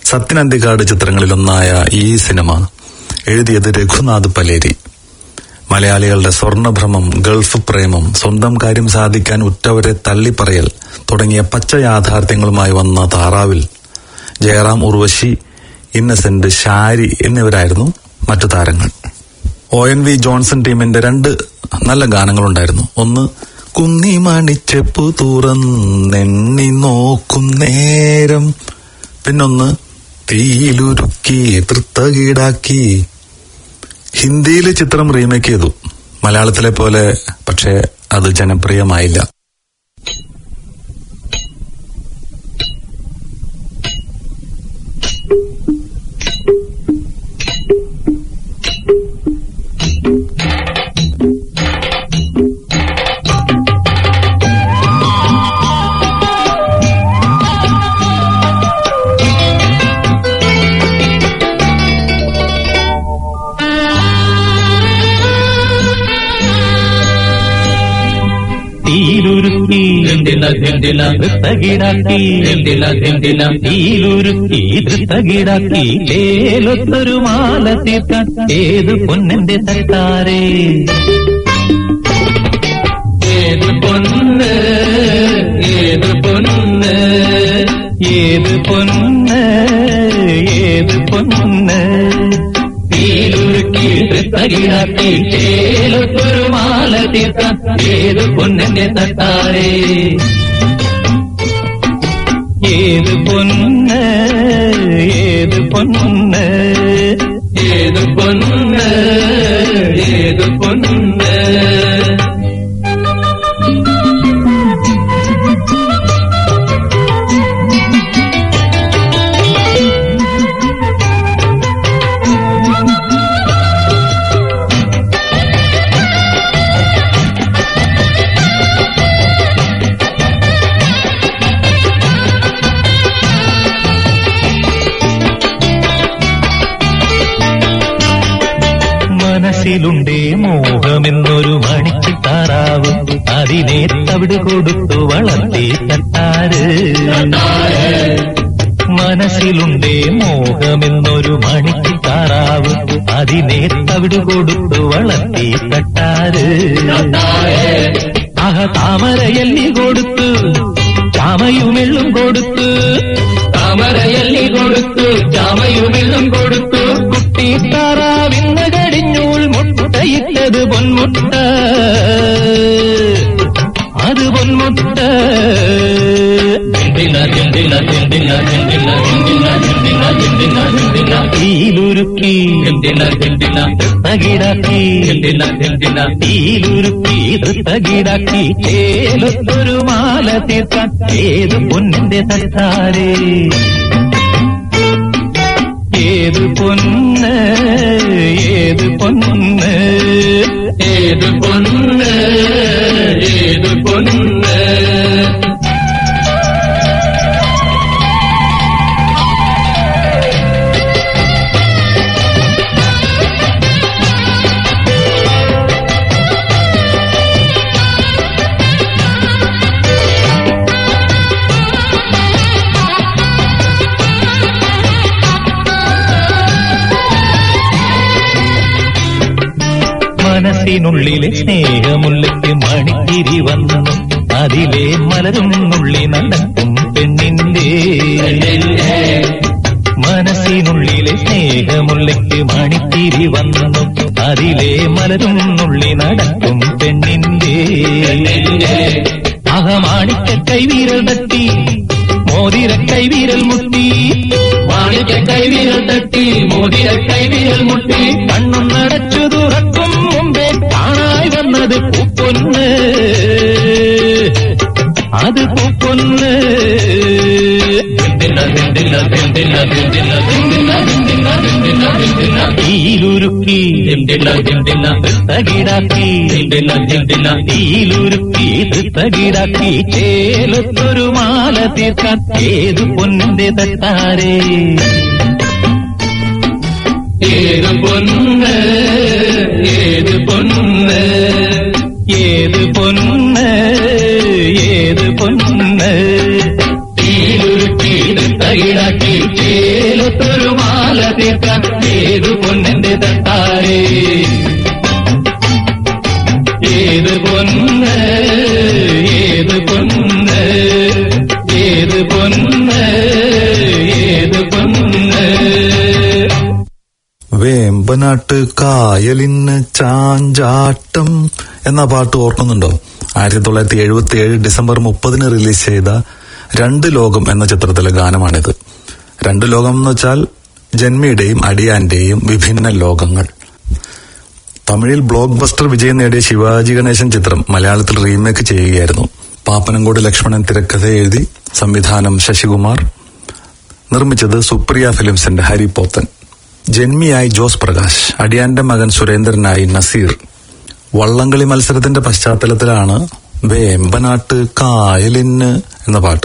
സത്യനന്ദിക്കാട് ചിത്രങ്ങളിലൊന്നായ ഈ സിനിമ എഴുതിയത് രഘുനാഥ് പലേരി മലയാളികളുടെ സ്വർണഭ്രമം ഗൾഫ് പ്രേമം സ്വന്തം കാര്യം സാധിക്കാൻ ഉറ്റവരെ തള്ളിപ്പറയൽ തുടങ്ങിയ പച്ച യാഥാർത്ഥ്യങ്ങളുമായി വന്ന താറാവിൽ ജയറാം ഉർവശി ഇന്നസെന്റ് ഷാരി എന്നിവരായിരുന്നു മറ്റു താരങ്ങൾ ഒ എൻ വി ജോൺസൺ ടീമിന്റെ രണ്ട് നല്ല ഗാനങ്ങളുണ്ടായിരുന്നു ഒന്ന് കുന്നിമണിച്ചെപ്പു തുറന്നെണ്ണി നോക്കും നേരം പിന്നൊന്ന് തീയിലുരുക്കി തൃത്തകീടാക്കി ഹിന്ദിയിൽ ചിത്രം റീമേക്ക് ചെയ്തു മലയാളത്തിലെ പോലെ പക്ഷേ അത് ജനപ്രിയമായില്ല തീരുരുക്കി ധൃത്തകിടാക്കി തീരുരുക്കി ധൃത്തകിടാക്കി ഏലൊത്തൊരു മാല തീർക്കാൻ ഏത് പൊന്നിന്റെ തട്ടാരേ ഏത് പൊന്ന് ഏത് പൊന്ന് ഏത് പൊന്ന് ഏത് പൊന്ന് തീരുരുക്കി തകിടാക്കി ചേലൊത്തൊരു മാല തീർക്കാൻ ഏത് പൊന്നിന്റെ തട്ടാരേ ഏത് പൊന്ന് ഏത് പൊന്ന് ഏത് പൊന്ന് ഏത് പൊന്ന് മനസ്സിലുണ്ടേ മോഹമെന്നൊരു മണിച്ചിത്താറാവ് അതിനെ തവിട് കൊടുത്തു വളർത്തി തട്ടാറ് മനസ്സിലുണ്ടേ മോഹമെന്നൊരു മണിച്ചിത്താറാവ് അതിനെ തവിട് കൊടുത്തു വളർത്തി തട്ടാറ് ആഹ താമരയല്ലി കൊടുത്തു ചാമയുമെള്ളും കൊടുത്തു താമരയല്ലി കൊടുത്തു ചാമയുമെള്ളും കൊടുത്തു കുട്ടി താറാവിന്ന് കടിഞ്ഞൂൽ മുട്ടയിട്ടത് പൊന്മുട്ട അത് പൊന്മുട്ട തീലുരുക്കി തകിടാക്കി തീലുരുക്കി തകിടാക്കി ചേലത്തൊരു മാല തീർക്കാൻ ഏത് പൊന്നിന്റെ തട്ടാരേ ഏത് പൊന്ന് ഏത് പൊന്ന് ഏത് പൊന്ന് ഏത് പൊന്ന് മനസ്സിനുള്ളിലെ സ്നേഹമുള്ളിക്ക് മണിക്കിരി വന്നു അതിലെ മലരും നുള്ളി നടക്കും പെണ്ണിന്റെ മനസ്സിനുള്ളിലെ സ്നേഹമുള്ളിക്ക് മണിക്കിരി വന്നു അതിലെ മലരും നുള്ളി നടക്കും പെണ്ണിന്റെ അഹമാണിക്ക കൈവീരൽ തട്ടി മോതിര കൈവീരൽ മുട്ടി മാണിക്ക കൈവീരൽ തട്ടി മോതിര കൈവീരൽ മുട്ടി കണ്ണും നടച്ചു തുറക്കും മുമ്പേ കാണായി വന്നത് പൂപ്പൊന്ന് അത് പൂപ്പൊന്ന് തീലുരുക്കി തകിടാക്കി തീലുരുക്കി തകിടാക്കി ചേലത്തൊരു മാല തീർക്കാൻ ഏത് പൊന്നിന്റെ തട്ടാരേ ഏത് പൊന്ന് ഏത് പൊന്ന് ഏത് പൊന്ന് ഏത് പൊന്ന് തീരുരുക്കി തകിടാക്കി ചേലത്തൊരു മാല തീർക്കാൻ ഏത് പൊന്നിന്റെ തട്ടാരേ ഏത് പൊന്ന് ഏത് പൊന്ന് ഏത് പൊന്ന് ഏത് പൊന്ന് വേമ്പനാട്ട് കായലിന് ചാഞ്ചാട്ടം എന്ന പാട്ട് ഓർക്കുന്നുണ്ടോ ആയിരത്തി തൊള്ളായിരത്തി എഴുപത്തി ഏഴ് ഡിസംബർ മുപ്പതിന് റിലീസ് ചെയ്ത രണ്ട് ലോകം എന്ന ചിത്രത്തിലെ ഗാനമാണിത് രണ്ട് ലോകം എന്ന് വെച്ചാൽ ജന്മിയുടെയും അടിയാന്റെയും വിഭിന്ന ലോകങ്ങൾ തമിഴിൽ ബ്ലോക്ക് ബസ്റ്റർ വിജയം നേടിയ ശിവാജി ഗണേശൻ ചിത്രം മലയാളത്തിൽ റീമേക്ക് ചെയ്യുകയായിരുന്നു പാപ്പനംകോട് ലക്ഷ്മണൻ തിരക്കഥ എഴുതി സംവിധാനം ശശികുമാർ നിർമ്മിച്ചത് സുപ്രിയ ഫിലിംസിന്റെ ഹരി പോത്തൻ ജന്മിയായി ജോസ് പ്രകാശ് അടിയാന്റെ മകൻ സുരേന്ദ്രനായി നസീർ വള്ളംകളി മത്സരത്തിന്റെ പശ്ചാത്തലത്തിലാണ് വേമ്പനാട്ട് കായലിന് എന്ന പാട്ട്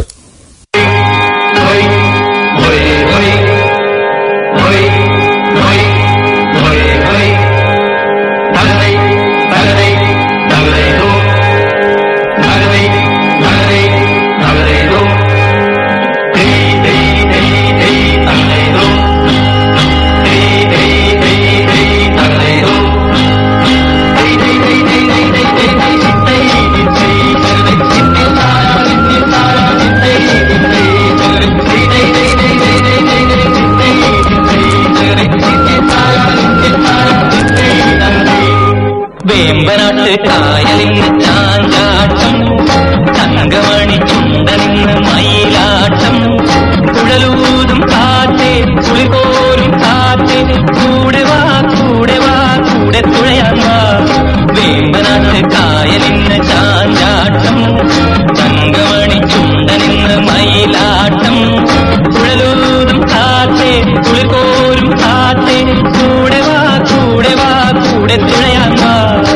വേമ്പനാട്ട് കായലിന് ചാഞ്ചാട്ടം തങ്കമണി ചുണ്ടനിന്ന് മയിലാട്ടം കുഴലൂതും കാറ്റേ കുളിപോലും കാറ്റേ കൂടെ വാ കൂടെ വാ കൂടെ തുഴയാൻ വാ വേമ്പനാട്ട് കായലിന് ചാഞ്ചാട്ടം തങ്കമണി ചുണ്ടനിന്ന് മയിലാട്ടം കുഴലൂതും കാറ്റേ കുളിപോലും കാറ്റേ കൂടെ വാ കൂടെ വാ കൂടെ തുഴയാൻ വാ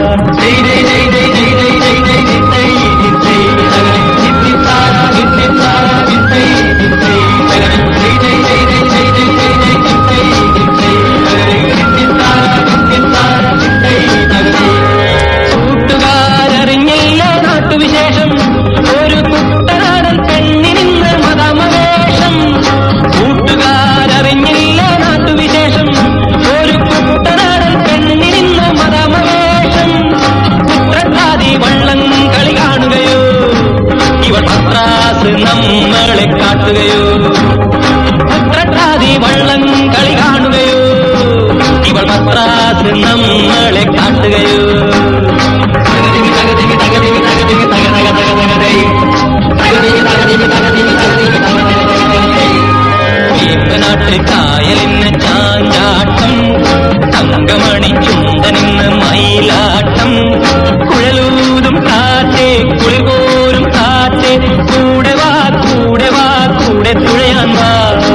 കൂട്ടുകാരറിഞ്ഞില്ല നാട്ടുവിശേഷം ഒരു കുട്ടനാടൻ പെണ്ണിനിന്ന് മതമവേഷം കൂട്ടുകാരറിഞ്ഞില്ല നാട്ടുവിശേഷം ഒരു കുട്ടനാടൻ പെണ്ണിനിന്ന് മതമവേഷം കുത്രജാതി വള്ളം കളി കാണുകയോ ഇവൾ പത്രാസ് നമ്മളെ കാട്ടുകയോ കുത്രജാതി വള്ളം കളി കാണുകയോ ഇവൾ പത്രാസ് നമ്മളെ കാട്ടുകയോ വേമ്പനാട്ട് കായലിന് ചാഞ്ചാട്ടം തങ്കമണി ചുണ്ടനിന്ന് മയിലാട്ടം കുഴലൂതും കാറ്റേ കുളിപോലും കാറ്റേ കൂടെ വാ കൂടെ വാ കൂടെ തുഴയാൻ വാ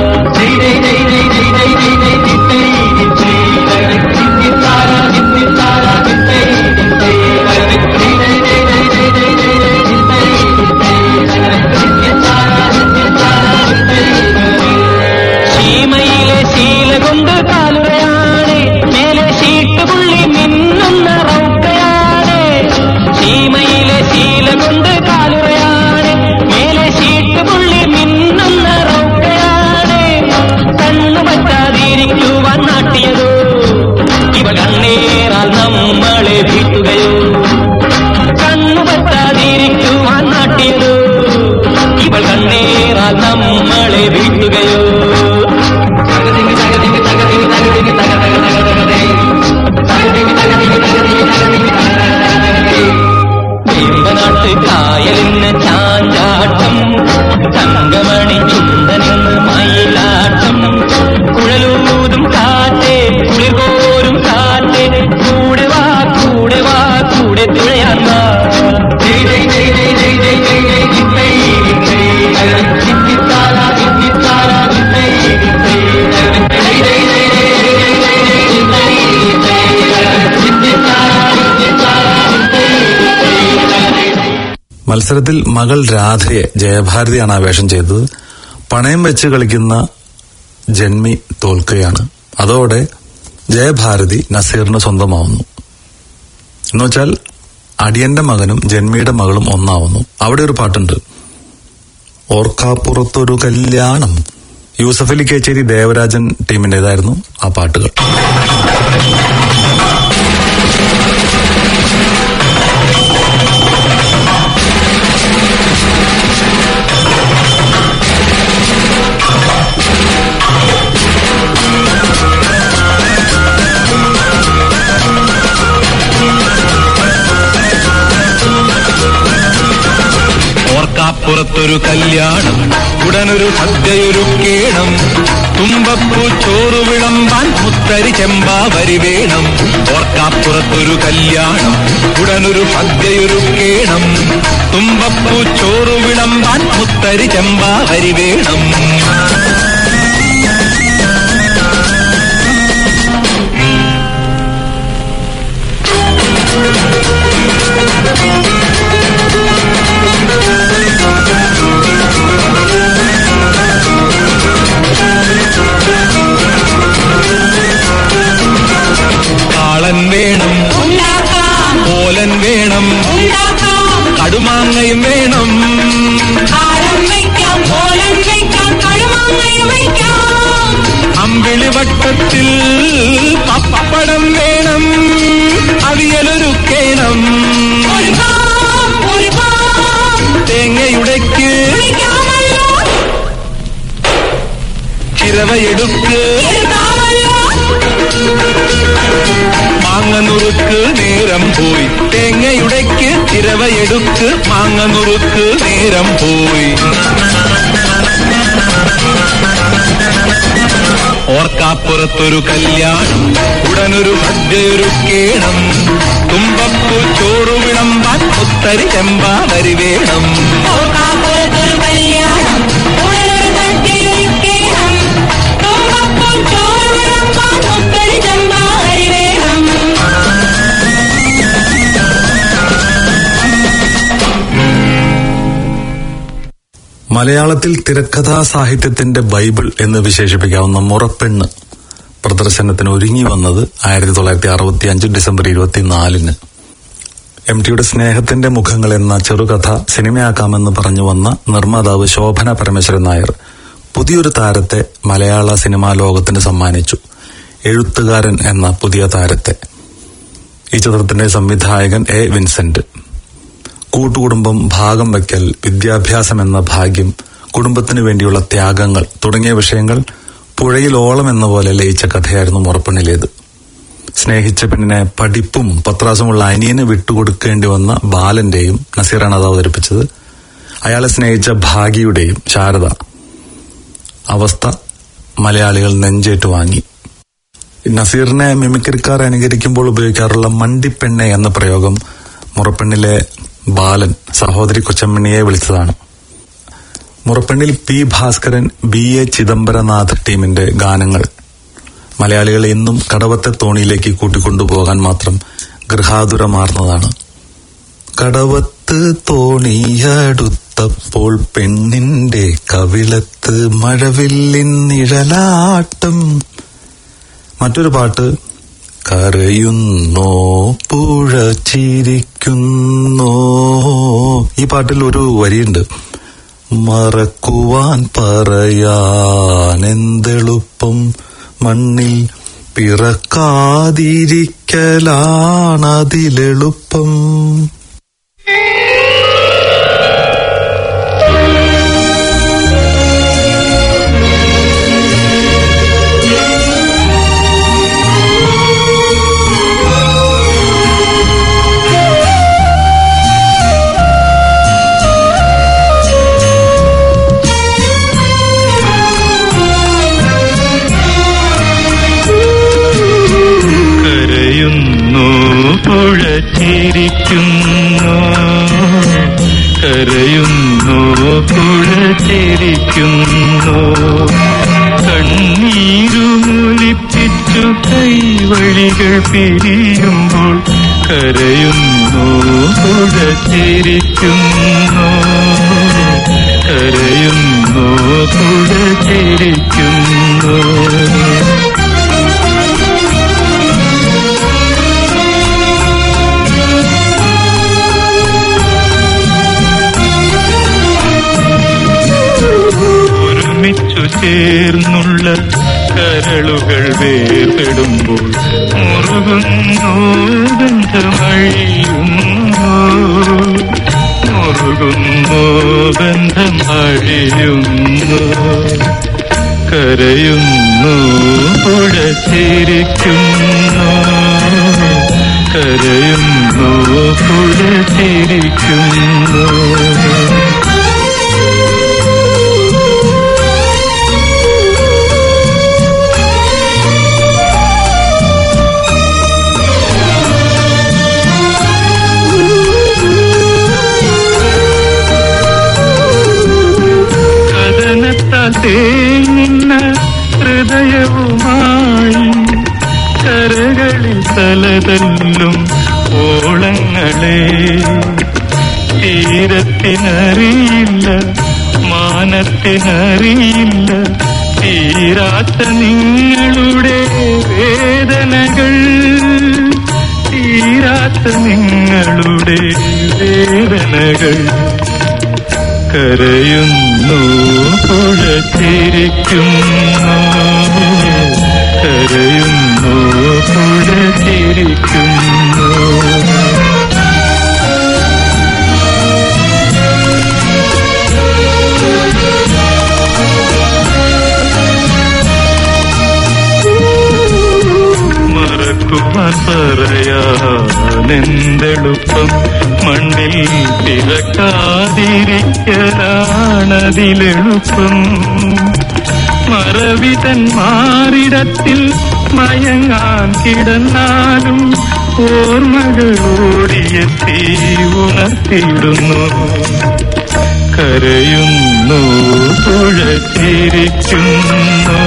ശീമയിലെ ശീല കൊണ്ട് കാലുറയാണ് മേലെ ഷീട്ടുപുള്ളി മിന്നുന്ന റൗക്കയാണ് ശീമയിലെ ശീല കൊണ്ട് കാലുറയാണ് മേലെ ഷീട്ടുപുള്ളി മിന്നുന്ന റൗക്കയാണ് കണ്ണു പറ്റാതിരിക്കുവാൻ നാട്ടിയതോ ഇവ കണ്ണേറാൽ നമ്മളെ വീട്ടുകയോ കണ്ണു പറ്റാതിരിക്കുവാൻ നാട്ടിയതോ ഇവൾ കണ്ണേറാൽ നമ്മളെ വീട്ടുകയോ വേമ്പനാട്ട് കായലിന് ചാഞ്ചാട്ടം തങ്കമണി ചുണ്ടനിന്ന് മയിലാട്ടം കുഴലൂതും കാറ്റേ കുളിർപോരും കാറ്റേ കൂടെ വാ കൂടെ വാ കൂടെ തുഴയാൻ വാ മത്സരത്തിൽ മകൾ രാധയെ ജയഭാരതിയാണ് ആ വേഷം ചെയ്തത് പണയം വെച്ച് കളിക്കുന്ന ജന്മി തോൽക്കുകയാണ് അതോടെ ജയഭാരതി നസീറിന് സ്വന്തമാവുന്നു എന്നുവെച്ചാൽ അടിയന്റെ മകനും ജന്മിയുടെ മകളും ഒന്നാവുന്നു അവിടെ ഒരു പാട്ടുണ്ട് ഓർക്കാപ്പുറത്തൊരു കല്യാണം യൂസഫ് അലി കേച്ചേരി ദേവരാജൻ ടീമിന്റേതായിരുന്നു ആ പാട്ടുകൾ ും ഓർക്കാപ്പുറത്തൊരു കല്യാണം ഉടനൊരു സദ്യയൊരുക്കേണം തുമ്പപ്പൂ ചോറ് വിളമ്പാൻ മുത്തരി ചെമ്പാവരി വേണം ഓർക്കാപ്പുറത്തൊരു കല്യാണം ഉടനൊരു സദ്യയൊരുക്കേണം തുമ്പപ്പൂ ചോറ് വിളമ്പാൻ മുത്തരി ചെമ്പാവരി വേണം കാളൻ വേണം ഓലൻ വേണം കടുമാങ്ങയും വേണം അമ്പിളി വട്ടത്തിൽ പപ്പടം വേണം അവിയലൊരുക്കേണം തേങ്ങയുടയ്ക്ക് ചിരവയെടുക്ക് മാങ്ങ നുറുക്ക് നേരം പോയി തേങ്ങയുടയ്ക്ക് ചിരവയെടുക്ക് മാങ്ങ നുറുക്ക് നേരം പോയി ഓർക്കാപ്പുറത്തൊരു കല്യാണം ഉടനൊരു സദ്യയൊരുക്കേണം തുമ്പപ്പൂ ചോറു വിളമ്പാൻ മുത്തരി ചെമ്പാവരി വേണം മലയാളത്തിൽ തിരക്കഥാ സാഹിത്യത്തിന്റെ ബൈബിൾ എന്ന് വിശേഷിപ്പിക്കാവുന്ന മുറപ്പെണ്ണ് പ്രദർശനത്തിന് ഒരുങ്ങി വന്നത് ആയിരത്തി തൊള്ളായിരത്തി അറുപത്തി അഞ്ച് ഡിസംബർ ഇരുപത്തിനാലിന് എം ടിയുടെ സ്നേഹത്തിന്റെ മുഖങ്ങൾ എന്ന ചെറുകഥ സിനിമയാക്കാമെന്ന് പറഞ്ഞു വന്ന നിർമ്മാതാവ് ശോഭന പരമേശ്വരൻ നായർ പുതിയൊരു താരത്തെ മലയാള സിനിമാ ലോകത്തിന് സമ്മാനിച്ചു എഴുത്തുകാരൻ എന്ന പുതിയ താരത്തെ ഈ ചിത്രത്തിന്റെ സംവിധായകൻ എ വിൻസെന്റ് കൂട്ടുകുടുംബം ഭാഗം വയ്ക്കൽ വിദ്യാഭ്യാസം എന്ന ഭാഗ്യം കുടുംബത്തിനു വേണ്ടിയുള്ള ത്യാഗങ്ങൾ തുടങ്ങിയ വിഷയങ്ങൾ പുഴയിലോളം എന്ന പോലെ ലയിച്ച കഥയായിരുന്നു മുറപ്പണ്ണിലേത് സ്നേഹിച്ച പെണ്ണിനെ പഠിപ്പും പത്രാസുമുള്ള അനിയന് വിട്ടുകൊടുക്കേണ്ടി വന്ന ബാലന്റെയും നസീറാണ് അത് അവതരിപ്പിച്ചത് അയാളെ സ്നേഹിച്ച ഭാഗ്യയുടെയും ശാരദ അവസ്ഥ മലയാളികൾ നെഞ്ചേറ്റ് വാങ്ങി നസീറിനെ മിമിക്രിക്കാർ അനുകരിക്കുമ്പോൾ ഉപയോഗിക്കാറുള്ള മണ്ടിപ്പെണ്ണെ എന്ന പ്രയോഗം മുറപ്പെണ്ണിലെ ബാലൻ സഹോദരി കൊച്ചമ്മണിയെ വിളിച്ചതാണ് മുറപ്പെണ്ണിൽ P Bhaskaran B A Chidambaranath ടീമിന്റെ ഗാനങ്ങൾ മലയാളികൾ എന്നും കടവത്തെ തോണിയിലേക്ക് കൂട്ടിക്കൊണ്ടുപോകാൻ മാത്രം ഗൃഹാതുരമാർന്നതാണ് കടവത്ത് തോണിയടുത്തപ്പോൾ പെണ്ണിന്റെ കവിളത്ത് മഴവില്ലിൻ നിഴലാട്ടം മറ്റൊരു പാട്ട് കരയുന്നോ പുഴ ചിരിക്കുന്നോ ഈ പാട്ടിൽ ഒരു വരിയുണ്ട് മറക്കുവാൻ പറയാൻ എന്തെളുപ്പം മണ്ണിൽ പിറക്കാതിരിക്കലാണതിലെളുപ്പം കരയുന്നു പുഴ ചിരിക്കുന്നു കരയുന്നു പുഴ ചിരിക്കുന്നു കണ്ണീരുമൊലിപ്പിച്ചു കൈവഴികൾ പിരിയുമ്പോൾ കരയുന്നു പുഴ ചിരിക്കുന്നു കരയുന്നു പുഴ ചിരിക്കുന്നു ഒരുമിച്ചു ചേർന്നുള്ള കരളുകൾ വേർപെടുമ്പോൾ മുറുകുന്നു ബന്ധമഴിയുന്നു മുറുകുന്നു ബന്ധമഴിയുന്നു കരയുന്നു പുഴ ചിരിക്കുന്നു കരയുന്നു പുഴ ചിരിക്കുന്നു വെല്ലും ഓളങ്ങളെ തീരത്തിനറിയില്ല മാനത്തിനറിയില്ല തീരാത്ത നിങ്ങളുടെ വേദനകൾ തീരാത്ത നിങ്ങളുടെ വേദനകൾ കരയുന്നു പുഴ ചിരിക്കുന്നു കരയുന്നു പുഴ ചിരിക്കുന്നു മറക്കുവാൻ പറയാനെന്തെളുപ്പം മണ്ണിൽ പിറക്കാതിരിക്കലാണതിലെളുപ്പം മറവിതൻ മാറിടത്തിൽ മയങ്ങാൻ കിടന്നാലും ഓർമ്മകൾ ഓടിയെത്തി ഉണർത്തിയിടുന്നു കരയുന്നു പുഴ ചിരിക്കുന്നു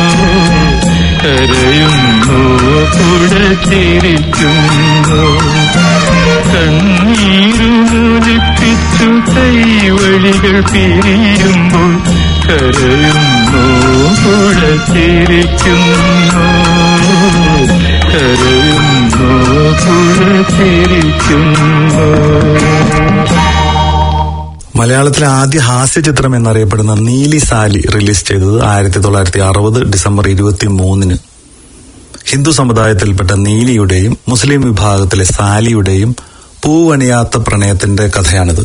കരയുന്നു പുഴ ചിരിക്കുന്നു കണ്ണീരുമൊലിപ്പിച്ചു കൈവഴികൾ പിരിയുമ്പോൾ കരയുന്നു പുഴ ചിരിക്കുന്നു കരയുന്നു പുഴ ചിരിക്കുന്നു മലയാളത്തിലെ ആദ്യ ഹാസ്യ ചിത്രം എന്നറിയപ്പെടുന്ന നീലി സാലി റിലീസ് ചെയ്തത് ആയിരത്തി തൊള്ളായിരത്തി അറുപത് ഡിസംബർ ഇരുപത്തി മൂന്നിന് ഹിന്ദു സമുദായത്തിൽപ്പെട്ട നീലിയുടെയും മുസ്ലിം വിഭാഗത്തിലെ സാലിയുടെയും പൂവണിയാത്ത പ്രണയത്തിന്റെ കഥയാണിത്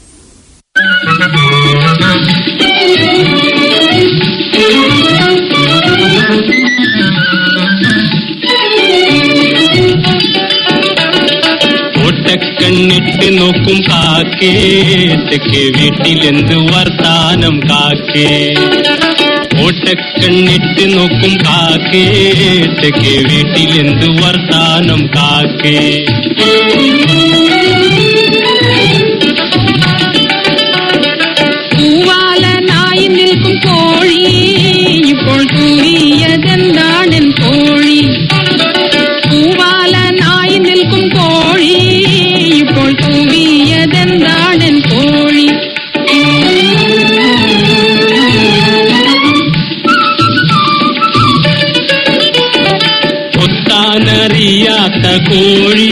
ഒട്ടക്കണ്ണിട്ട് നോക്കും കാക്കേ തെക്കേ വീട്ടിലെന്ത് വർത്താനം കാക്കേ ഒട്ടക്കണ്ണിട്ട് നോക്കും കാക്കേ തെക്കേ വീട്ടിലെന്ത് വർത്താനം കാക്കേ പൂവാലനായി നിൽക്കും കോഴി ഇപ്പോൾ കൂവിയതെന്താണെൻ കോഴി പൂവാലനായി നിൽക്കും കോഴി ഇപ്പോൾ കൂവിയതെന്താണെൻ കോഴി കൊത്താനറിയാത്ത കോഴി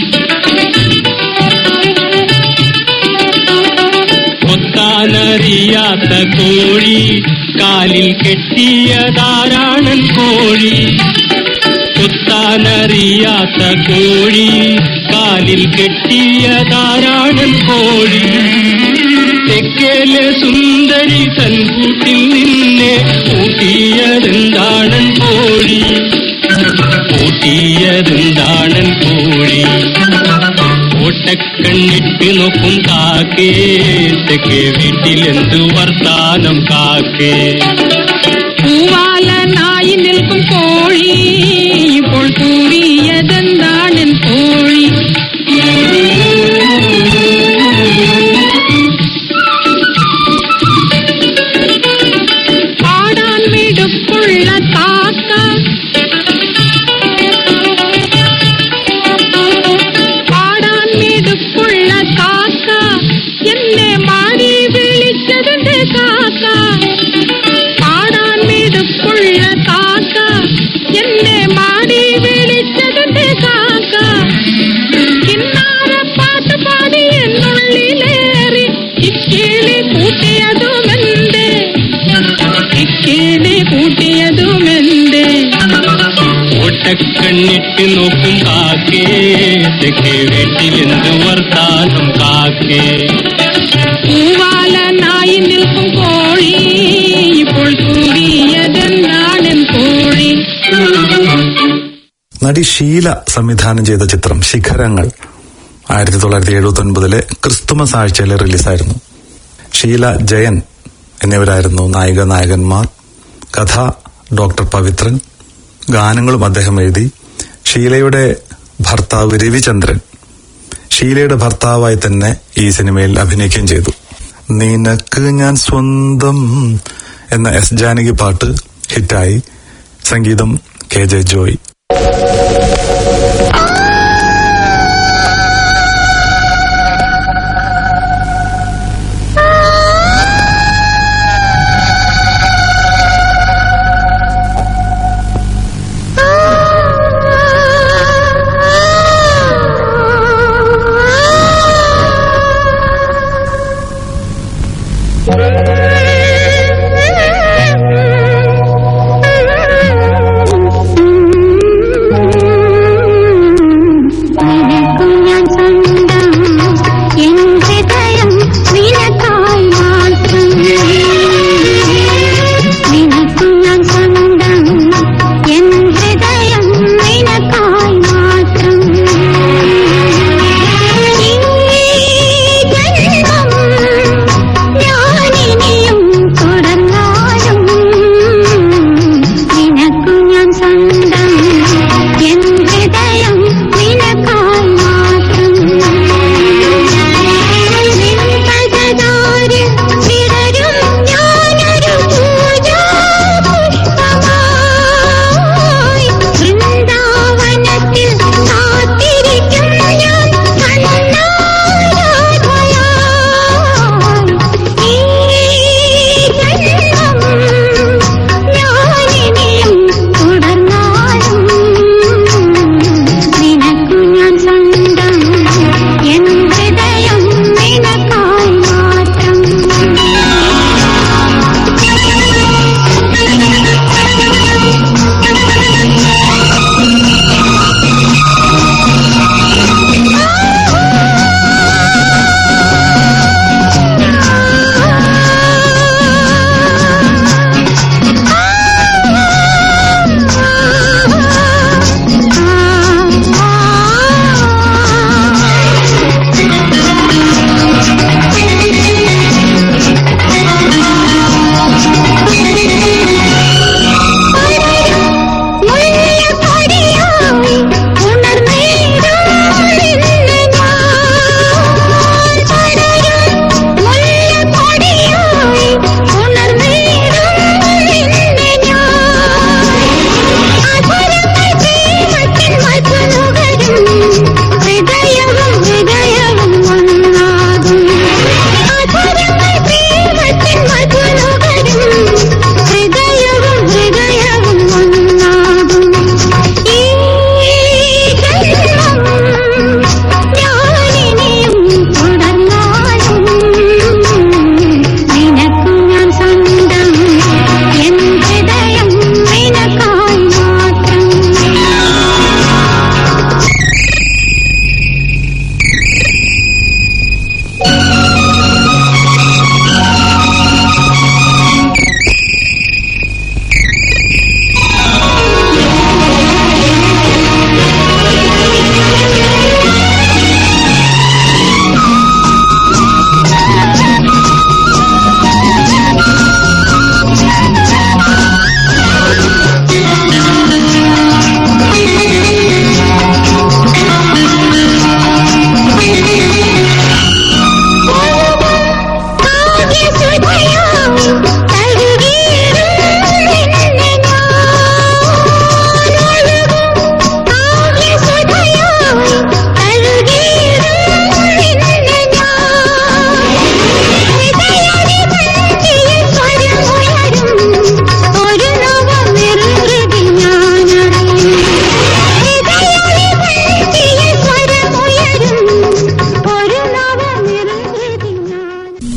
കൊത്താനറിയാത്ത കോഴി കാലിൽ കെട്ടിയതാരാണൻ കോഴി കൊത്താനറിയാത്ത കോഴി കാലിൽ കെട്ടിയതാരാണൻ കോഴി തെക്കേലെ സുന്ദരി തൻ കൂട്ടിൽ നിന്നെ കൂട്ടിയതെന്താണൻ കോഴി കൂട്ടിയതെന്താണൻ കോഴി ഓട്ടക്കണ്ണിട്ട് നോക്കും കാക്കേ തെക്കേ വീട്ടിലെന്തു വർത്താനം കാക്കേ പൂവാലനായി നിൽക്കും കോഴി ഇപ്പോൾ കൂവിയതെന്താണെൻ കോഴി പാടാൻ മിടുക്കുള്ള കാക്ക പാടാൻ മിടുക്കുള്ള കാക്ക എന്നെ മാടി വിളിച്ചതിന്റെ കാക്ക പാടാൻ മിടുക്കുള്ള കാക്ക എന്നെ മാടി വിളിച്ചതിന്റെ കാക്ക കിന്നാര പാട്ട് പാടി എന്നുള്ളിലേറി ഇക്കിളി കൂട്ടിയതുമെന്റെ ഇക്കിളി കൂട്ടിയതുമെന്റെ ഓട്ടക്കണ്ണിട്ട് നോക്കും കാക്കേ തെക്കേ വീട്ടിലെന്തു വർത്താനം കാക്കേ പൂവാലനായി നിൽക്കും കോഴി ഇപ്പോൾ കൂടിയതെന്താണെൻ കോഴി നടി ഷീല സംവിധാനം ചെയ്ത ചിത്രം ശിഖരങ്ങൾ ആയിരത്തി തൊള്ളായിരത്തി എഴുപത്തി ഒൻപതിലെ ക്രിസ്തുമസ് ആഴ്ചയിൽ റിലീസായിരുന്നു ഷീല ജയൻ എന്നിവരായിരുന്നു നായിക നായകന്മാർ കഥ ഡോക്ടർ പവിത്രൻ ഗാനങ്ങളും അദ്ദേഹം എഴുതി ഷീലയുടെ ഭർത്താവ് രവിചന്ദ്രൻ ഷീലയുടെ ഭർത്താവായി തന്നെ ഈ സിനിമയിൽ അഭിനയിക്കുകയും ചെയ്തു നിനക്ക് ഞാൻ സ്വന്തം എന്ന എസ് ജാനകി പാട്ട് ഹിറ്റായി സംഗീതം കെ ജെ ജോയ് ആ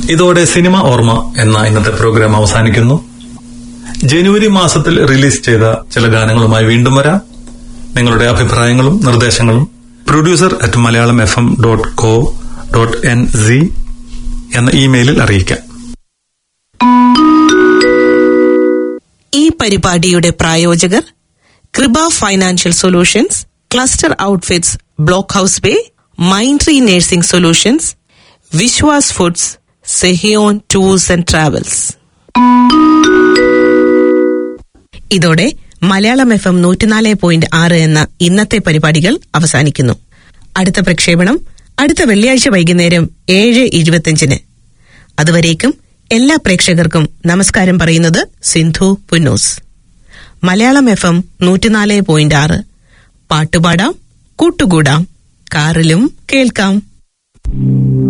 ഇതോടെ സിനിമ ഓർമ്മ എന്ന ഇന്നത്തെ പ്രോഗ്രാം അവസാനിക്കുന്നു ജനുവരി മാസത്തിൽ റിലീസ് ചെയ്ത ചില ഗാനങ്ങളുമായി വീണ്ടും വരാം നിങ്ങളുടെ അഭിപ്രായങ്ങളും നിർദ്ദേശങ്ങളും producer at Malayalam F M dot co dot N C എന്ന ഇമെയിലിൽ അറിയിക്കാം ഈ പരിപാടിയുടെ പ്രായോജകർ Krupa financial solutions cluster outfits Blockhouse Bay Myntri nursing solutions Vishwas foods Sehion tours and travels ഇതോടെ മലയാളം എഫ് എം നൂറ്റിനാല് പോയിന്റ് ആറ് എന്ന ഇന്നത്തെ പരിപാടികൾ അവസാനിക്കുന്നു അടുത്ത പ്രക്ഷേപണം അടുത്ത വെള്ളിയാഴ്ച വൈകുന്നേരം ഏഴ് ഇരുപത്തിയഞ്ചിന് അതുവരേക്കും എല്ലാ പ്രേക്ഷകർക്കും നമസ്കാരം പറയുന്നത് സിന്ധു പുന്നൂസ് മലയാളം എഫ് എം നൂറ്റിനാല് പോയിന്റ് ആറ് പാട്ടുപാടാം കൂട്ടുകൂടാം കാറിലും കേൾക്കാം